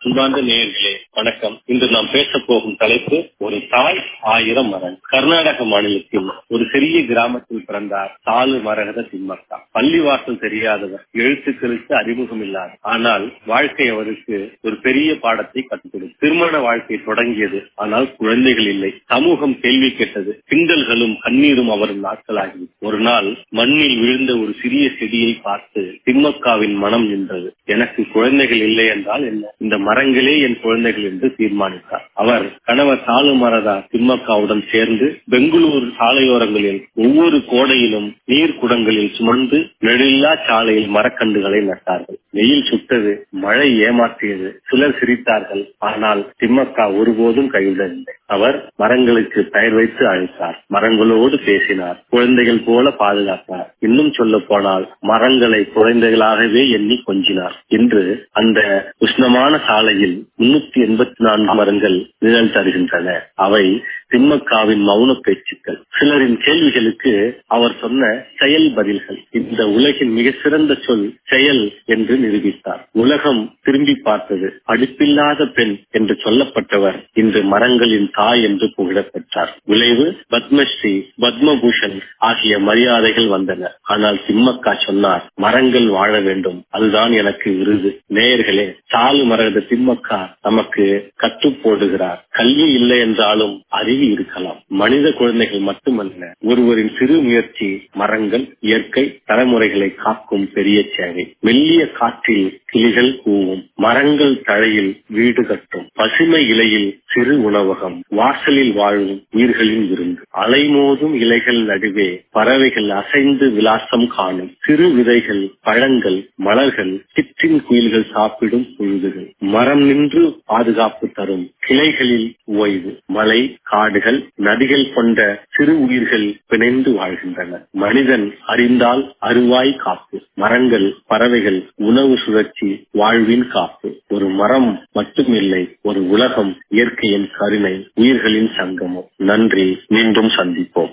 அன்பார்ந்த நேயர்களே வணக்கம் இன்று நாம் பேச போகும் தலைப்பு ஒரு தாய் ஆயிரம் மரம் கர்நாடக மாநிலத்தில் ஒரு சிறிய கிராமத்தில் பிறந்தார் சாலு மரகத திம்மக்கா பள்ளிவாசல் தெரியாதவர் எழுத்துக்களுக்கு அறிமுகம் இல்லாத ஆனால் வாழ்க்கை அவருக்கு ஒரு பெரிய பாடத்தை கற்றுக் கொடுத்தது திருமண வாழ்க்கை தொடங்கியது ஆனால் குழந்தைகள் இல்லை சமூகம் கேள்வி கேட்டது கிண்டல்களும் கண்ணீரும் அவரும் நாட்களாகி ஒரு நாள் மண்ணில் விழுந்த ஒரு சிறிய செடியை பார்த்து திம்மக்காவின் மனம் நின்றது எனக்கு குழந்தைகள் இல்லை என்றால் என்ன இந்த மரங்களே என் குழந்தைகள் என்று தீர்மானித்தார் அவர் கணவர் சாலு மரதா திம்மக்காவுடன் சேர்ந்து பெங்களூரு சாலையோரங்களில் ஒவ்வொரு கோடையிலும் நீர் குடங்களில் சுமந்து நெடில்லா சாலையில் மரக்கன்றுகளை நட்டார்கள் வெயில் சுட்டது மழை ஏமாற்றியது சிலர் சிரித்தார்கள் ஆனால் திம்மக்கா ஒருபோதும் கைவிடவில்லை அவர் மரங்களுக்கு பெயர் வைத்து அழைத்தார் மரங்களோடு பேசினார் குழந்தைகள் போல பாதுகாத்தார் இன்னும் சொல்ல போனால் மரங்களை குழந்தைகளாகவே எண்ணி கொஞ்சினார் இன்று அந்த உஷ்ணமான சாலையில் முன்னூத்தி எண்பத்தி நான்கு மரங்கள் நிழல் தருகின்றன அவை திம்மக்காவின் மௌன பேச்சுக்கள் சிலரின் கேள்விகளுக்கு அவர் சொன்ன செயல் பதில்கள் இந்த உலகின் மிக சிறந்த சொல் செயல் என்று நிரூபித்தார் உலகம் திரும்பி பார்த்தது படிப்பில்லாத பெண் என்று சொல்லப்பட்டவர் இன்று மரங்களின் தாய் என்று புகழப்பெற்றார் விளைவு பத்மஸ்ரீ பத்மபூஷன் ஆகிய மரியாதைகள் வந்தன ஆனால் திம்மக்கா சொன்னார் மரங்கள் வாழ வேண்டும் அதுதான் எனக்கு விருது நேயர்களே சாலு மரகத திம்மக்கா நமக்கு கட்டு போடுகிறார் கல்வி இல்லை என்றாலும் அறிவு இருக்கலாம் மனித குழந்தைகள் மட்டுமல்ல ஒருவரின் சிறு முயற்சி மரங்கள் இயற்கை தலைமுறைகளை காக்கும் பெரிய சேவை மெல்லிய காற்றில் கிளிகள் கூவும் மரங்கள் தழையில் வீடு கட்டும் பசுமை இலையில் சிறு உணவகம் வாசலில் வாழும் உயிர்களின் விருந்து அலைமோதும் இலைகள் நடுவே பறவைகள் அசைந்து விலாசம் காணும் சிறு விதைகள் பழங்கள் மலர்கள் சிற்றின் குயில்கள் சாப்பிடும் பொழுதுகள் மரம் நின்று பாதுகாப்பு தரும் கிளைகளில் ஓய்வு மலை காடுகள் நதிகள் கொண்ட சிறு உயிர்கள் பிணைந்து வாழ்கின்றன மனிதன் அறிந்தால் அருவாய் காப்பு மரங்கள் பறவைகள் உணவு சுழற்சி வாழ்வின் காப்பு ஒரு மரம் மட்டுமில்லை ஒரு உலகம் இயற்கையின் கருணை உயிர்களின் சங்கமம் நன்றி மீண்டும் சந்திப்போம்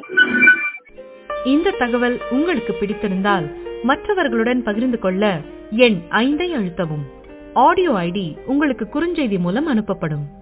இந்த தகவல் உங்களுக்கு பிடித்திருந்தால் மற்றவர்களுடன் பகிர்ந்து கொள்ள எண் ஐந்தை அழுத்தவும் ஆடியோ ஐடி உங்களுக்கு குறுஞ்செய்தி மூலம் அனுப்பப்படும்